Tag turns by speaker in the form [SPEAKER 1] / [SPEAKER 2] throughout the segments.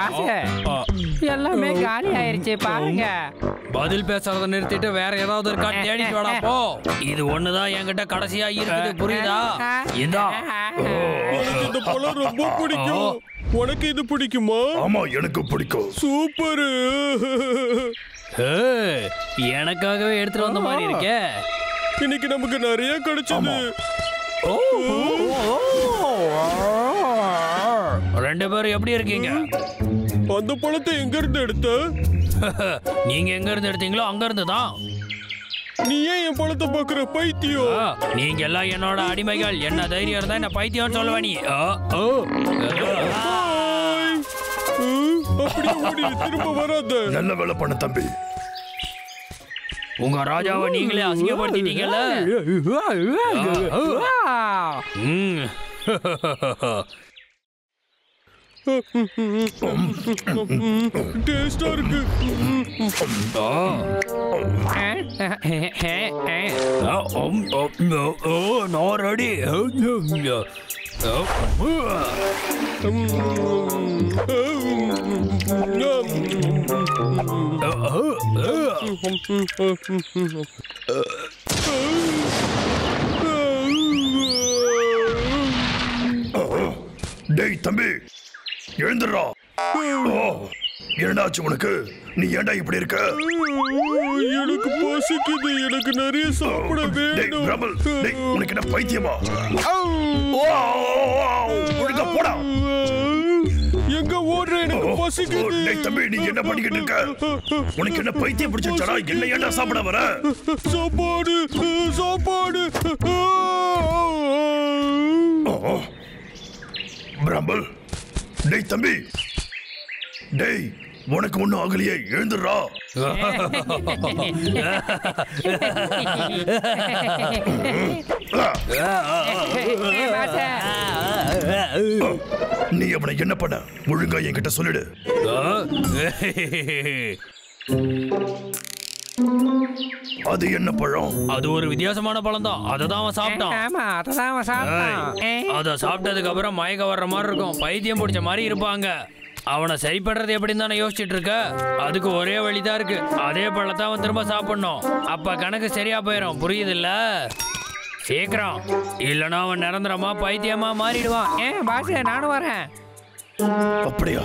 [SPEAKER 1] Pass எல்லாமே காலி ஆயிருச்சு பாருங்க
[SPEAKER 2] பதில் பேசுறத நிறுத்திட்டு வேற ஏதாவது இருக்கா தேடிட்டு வாடா போ இது ஒண்ணுதான் என்கிட்ட கடைசியா இருக்குது புரியுதா இந்தா
[SPEAKER 3] எனக்கு இந்த பழம் ரொம்ப பிடிக்கும் உனக்கு இது பிடிக்குமா
[SPEAKER 4] ஆமா எனக்கு பிடிக்கும்
[SPEAKER 3] சூப்பர்
[SPEAKER 2] ஏய், எனக்காகவே எடுத்துட்டு வந்த மாதிரி இருக்கே
[SPEAKER 3] இன்னைக்கு நமக்கு நிறைய கிடைச்சது
[SPEAKER 2] ரெண்டு பேரும் எப்படி இருக்கீங்க
[SPEAKER 3] அந்த பழத்தை எங்க இருந்து எடுத்த
[SPEAKER 2] நீங்க எங்க இருந்து எடுத்தீங்களோ அங்க இருந்து தான்
[SPEAKER 3] நீ ஏன் என் பழத்தை பாக்குற பைத்தியம்
[SPEAKER 2] ஆ, நீங்க எல்லாம் என்னோட அடிமைகள் என்ன தைரியம் இருந்தா என்ன பைத்தியம் சொல்லுவ நீ ஆ, ஆ.
[SPEAKER 3] பாய். ம், அப்படியே ஓடிடு திரும்ப வராத
[SPEAKER 4] நல்ல வேலை பண்ண தம்பி
[SPEAKER 2] உங்க ராஜாவை நீங்களே அசிங்கப்படுத்திட்டீங்கல்ல ம்.
[SPEAKER 3] டேஸ்டா இருக்கு
[SPEAKER 2] ஆ. ஆ, உம், உம், ஓ, நான் ரெடி
[SPEAKER 4] டேய் தம்பி எழுந்துடுறா ஓ, என்னடாச்சு உனக்கு நீ ஏன்டா இப்படி இருக்க
[SPEAKER 3] எனக்கு பசிக்குது எனக்கு நிறைய சாப்பிட
[SPEAKER 4] டேய்
[SPEAKER 3] வேணும்
[SPEAKER 4] பிரபல் டேய் உனக்கு என்ன பைத்தியமா ஓ, ஒழுங்கா போடா
[SPEAKER 3] எங்க ஓடுற எனக்கு
[SPEAKER 4] ஓ,
[SPEAKER 3] பசிக்குது
[SPEAKER 4] டேய் தம்பி நீ என்ன பண்ணிக்கிட்டு இருக்க உனக்கு என்ன பைத்தியம் பிடிச்சிருச்சாடா என்ன ஏன்டா சாப்பிட வர
[SPEAKER 3] சாப்பாடு சாப்பாடு
[SPEAKER 4] ஓ, பிரம்பல் டேய் தம்பி டேய் உனக்கு ஒண்ணும் ஆகலையே எழுந்துடுறா நீ அவனை என்ன பண்ண ஒழுங்கா என்கிட்ட சொல்லிடு அது என்ன பழம்
[SPEAKER 2] அது ஒரு வித்தியாசமான பழம் தான் அதை தான் அவன் சாப்பிட்டான்
[SPEAKER 1] ஆமா அததான் அவன் சாப்பிட்டான்
[SPEAKER 2] அதை சாப்பிட்டதுக்கு அப்புறம் மயக்க வர்ற மாதிரி இருக்கும் பைத்தியம் பிடிச்ச மாதிரி இருப்பாங்க அவனை சரி பண்றது எப்படின்னு தானே யோசிச்சுட்டு இருக்க அதுக்கு ஒரே வழிதான் இருக்கு அதே பழத்தை அவன் திரும்ப சாப்பிடணும் அப்ப கணக்கு சரியா போயிடும் புரியுதுல்ல சீக்கிரம் இல்லைன்னா அவன் நிரந்தரமா பைத்தியமா மாறிடுவான்
[SPEAKER 1] ஏன் பாஸ் நானும் வரேன்
[SPEAKER 4] அப்படியா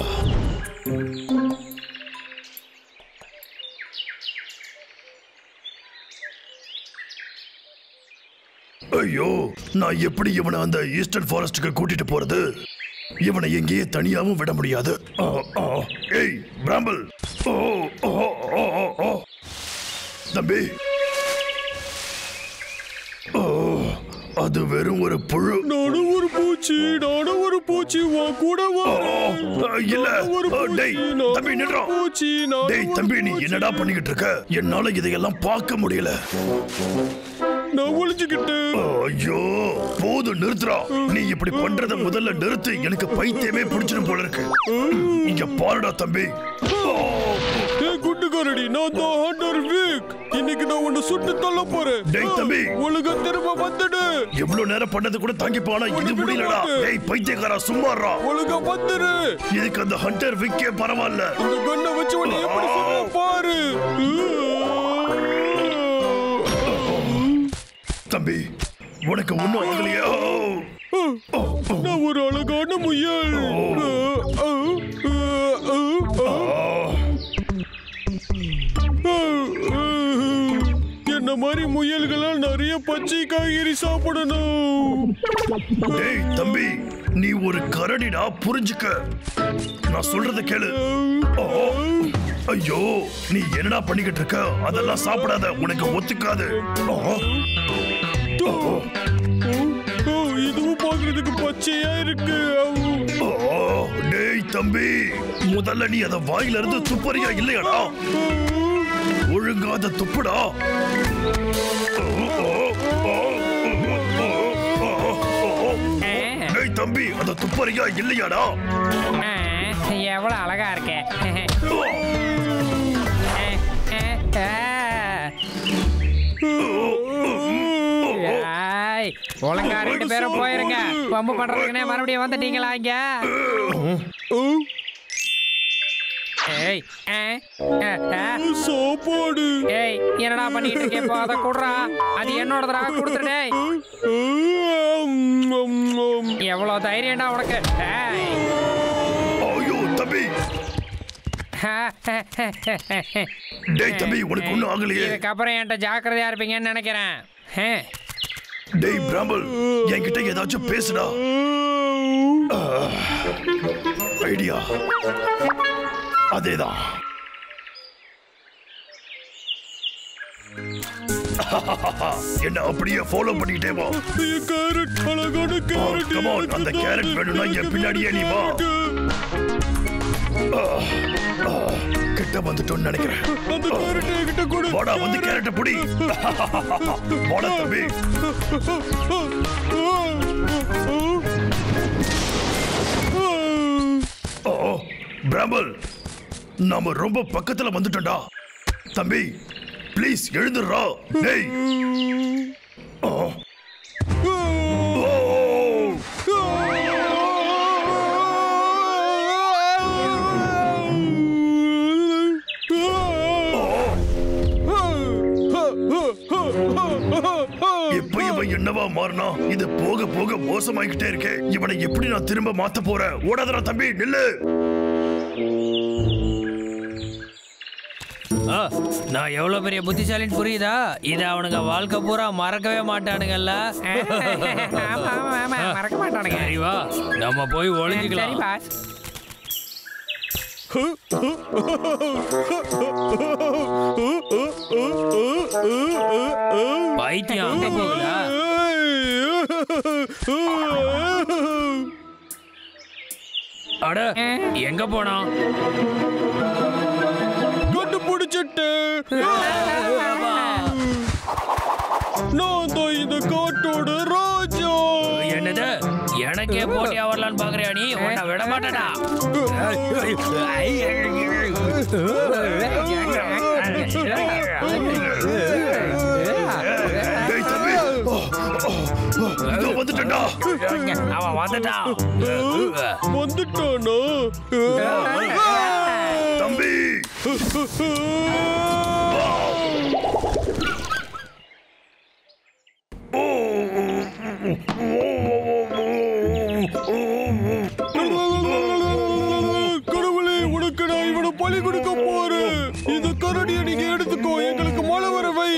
[SPEAKER 4] ஐயோ நான் எப்படி இவனை அந்த ஈஸ்டர்ன் ஃபாரஸ்டுக்கு கூட்டிட்டு போறது இவனை எங்கேயே தனியாவும் விட முடியாது ஆ, ஆ. ஏய் பிராம்பல் ஓ ஓ ஓ ஓ, ஓ தம்பி ஓ அது வெறும் ஒரு புழு
[SPEAKER 3] நானும் ஒரு பூச்சி நானும் ஒரு பூச்சி உன் கூட
[SPEAKER 4] ஓ,
[SPEAKER 3] வரேன்.
[SPEAKER 4] ஓ, இல்ல
[SPEAKER 3] நானும் ஒரு
[SPEAKER 4] ஓ,
[SPEAKER 3] பூச்சி,
[SPEAKER 4] டேய்
[SPEAKER 3] நானும்
[SPEAKER 4] தம்பி
[SPEAKER 3] ஒரு
[SPEAKER 4] நின்றா
[SPEAKER 3] பூச்சி, நானும்
[SPEAKER 4] டேய்
[SPEAKER 3] ஒரு
[SPEAKER 4] தம்பி நீ
[SPEAKER 3] பூச்சி.
[SPEAKER 4] என்னடா பண்ணிக்கிட்டு இருக்க என்னால இதையெல்லாம் பார்க்க முடியல
[SPEAKER 3] நான் ஒளிஞ்சுக்கிட்டேன்
[SPEAKER 4] ஐயோ போதும் நிறுத்துறா நீ இப்படி பண்றத முதல்ல நிறுத்து எனக்கு பைத்தியமே பிடிச்சிடும் போல இருக்கு இங்க பாருடா தம்பி ஓ,
[SPEAKER 3] ஏய் குட்டுக்காரடி நான் தான் ஹண்டர் வீக் இன்னைக்கு நான் உன்னை சுட்டு தள்ள போறேன்
[SPEAKER 4] டேய் தம்பி.
[SPEAKER 3] ஒழுங்கா திரும்ப வந்துடு
[SPEAKER 4] எவ்வளவு நேரம் பண்ணது கூட தாங்கி போனா இது முடியலடா டேய் பைத்தியக்காரா சும்மாறா
[SPEAKER 3] ஒழுங்கா வந்துரு
[SPEAKER 4] இதுக்கு அந்த ஹண்டர் விக்கே பரவாயில்ல
[SPEAKER 3] இந்த கண்ணை வச்சு உன்னை எப்படி சொல்ல பாரு
[SPEAKER 4] தம்பி உனக்கு ஒண்ணும் ஆகலையா ஓ,
[SPEAKER 3] நான் ஒரு அழகான முயல் என்ன மாதிரி முயல்களால் நிறைய பச்சை காய்கறி சாப்பிடணும்
[SPEAKER 4] டேய் தம்பி நீ ஒரு கரடிடா புரிஞ்சுக்க நான் சொல்றத கேளு ஓ, ஐயோ நீ என்னடா பண்ணிக்கிட்டு இருக்க அதெல்லாம் சாப்பிடாத உனக்கு ஒத்துக்காது ஓ,
[SPEAKER 3] ஓ, ஓ, இதுவும் பார்க்கிறதுக்கு பச்சையா இருக்கு
[SPEAKER 4] ஓ, டேய் தம்பி முதல்ல நீ அத வாயில இருந்து துப்பறியா இல்லையாடா ஒழுங்கா அத துப்புடா ஓ, ஓ, ஓ, ஓ, ஓ, ஓ, ஓ. டேய் தம்பி அத துப்பறியா இல்லையாடா
[SPEAKER 1] எவ்வளவு அழகா இருக்கே
[SPEAKER 4] ஓ,
[SPEAKER 1] ஏய், ஒழுங்கா ரெண்டு பேரும் போயிருங்க பம்பு பண்றதுக்குனே மறுபடியும் வந்துட்டீங்களா இங்க ஏய் ஆ, ஆ, ஆ.
[SPEAKER 3] சாப்பாடு
[SPEAKER 1] ஏய் என்னடா பண்ணிட்டு இருக்கே இப்போ அதை குடுறா அது என்னோடதுடா கொடுத்துரு டேய் எவ்வளவு தைரியம்டா உனக்கு ஏய்.
[SPEAKER 4] ஐயோ தம்பி டேய் தம்பி உனக்கு ஒண்ணும் ஆகலையே
[SPEAKER 1] இதுக்கப்புறம் என்கிட்ட ஜாக்கிரதையா இருப்பீங்கன்னு நினைக்கிறேன் ஹே.
[SPEAKER 4] டேய் பிராம்பல் என்கிட்ட ஏதாச்சும் பேசுடா ஐடியா அதேதான் என்ன அப்படியே ஃபாலோ பண்ணிக்கிட்டே வா
[SPEAKER 3] கேரட் அழகான கேரட்
[SPEAKER 4] come on, அந்த carrot வேணும்னா என் பின்னாடியே நீ வா. கிட்ட வந்துட்டோம்னு நினைக்கிறேன்
[SPEAKER 3] அந்த கேரட் என்கிட்ட கொடு
[SPEAKER 4] வாடா வந்து கேரட்டை புடி வாடா தம்பி ஓ பிராம்பல் நாம ரொம்ப பக்கத்துல வந்துட்டோம்டா தம்பி ப்ளீஸ் எழுந்துடுறா டேய் ஓ ஓ இப்ப இவன் என்னவா மாறினா இது போக போக மோசமாயிக்கிட்டே இருக்கே இவனை எப்படி நான் திரும்ப மாத்த போறேன் ஓடாதடா தம்பி நில்லு
[SPEAKER 2] ஆ, நான் எவ்வளவு பெரிய புத்திசாலின்னு புரியுதா இத அவனுங்க வாழ்க்கை பூரா மறக்கவே மாட்டானுங்கல்ல
[SPEAKER 1] ஆமா ஆமா ஆமா மறக்க மாட்டானுங்க
[SPEAKER 2] சரி வா நம்ம போய்
[SPEAKER 1] சரி
[SPEAKER 2] ஒளிஞ்சுக்கலாம்
[SPEAKER 1] பாஸ்
[SPEAKER 2] பைத்தியம் அங்க போகுதா அட எங்க போனான்
[SPEAKER 3] கண்டுபிடிச்சிட்டேன் நான் தான் இந்த காட்டோட ராஜா
[SPEAKER 2] என்னது எனக்கே போட்டியா வரலான்னு பாக்குறியா நீ உன்னை விட மாட்டேடா
[SPEAKER 4] டேய் தம்பி ஓ, ஓ, ஓ, இதோ வந்துட்டேன்டா
[SPEAKER 2] அவன் வந்துட்டான்
[SPEAKER 3] வந்துட்டானா
[SPEAKER 4] தம்பி
[SPEAKER 3] கடவுளே உனக்கு நான் இவனை பலி கொடுக்க போறேன் இந்த கரடியை நீங்க எடுத்துக்கோ எங்களுக்கு மழை வர வை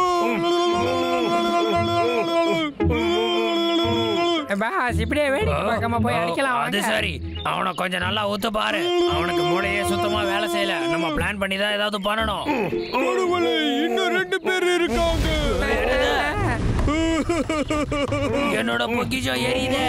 [SPEAKER 1] பாஸ் இப்படியே வேடிக்கை பார்க்காம போய் அடிக்கலாம்
[SPEAKER 2] அது
[SPEAKER 1] வாங்க.
[SPEAKER 2] சரி அவனை கொஞ்சம் நல்லா ஊத்து பாரு அவனுக்கு மூளையே சுத்தமா வேலை செய்யல நம்ம பிளான் பண்ணி தான் ஏதாவது பண்ணணும்
[SPEAKER 3] கடவுளே இன்னும் ரெண்டு பேர் இருக்காங்க
[SPEAKER 2] என்னோட பொக்கிஷம் எரியுதே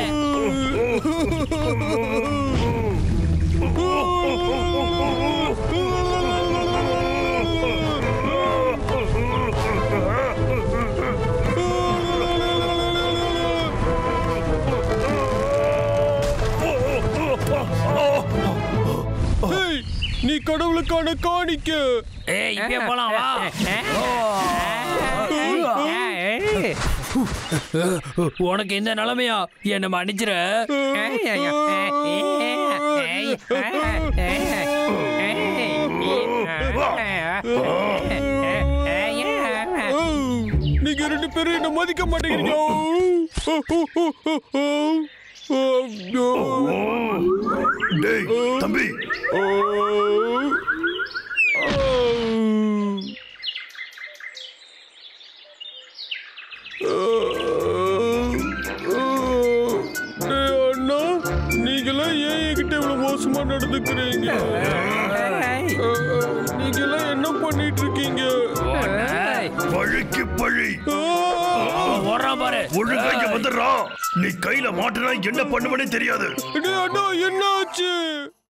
[SPEAKER 3] ஏய், நீ கடவுளுக்கான காணிக்க
[SPEAKER 2] ஏய் இப்பயே போலாம் வா உனக்கு இந்த நிலைமையா என்ன மன்னிச்சிரு
[SPEAKER 3] நீங்க ரெண்டு பேரும் என்ன மதிக்க மாட்டேங்கிறீங்க
[SPEAKER 4] டேய் தம்பி
[SPEAKER 3] டேய் அண்ணா நீங்களாம் ஏன் என்கிட்ட இவ்வளவு மோசமா நடந்துக்கிறீங்க நீங்களாம் என்ன பண்ணிட்டு இருக்கீங்க
[SPEAKER 4] பழிக்கு பழி
[SPEAKER 3] ஆ!
[SPEAKER 2] ஓடுறான் பாரு
[SPEAKER 4] ஒழுங்கா இங்க வந்துடுறா நீ கையில மாட்டினா என்ன பண்ணுவனே தெரியாது
[SPEAKER 3] டேய் அண்ணா என்ன ஆச்சு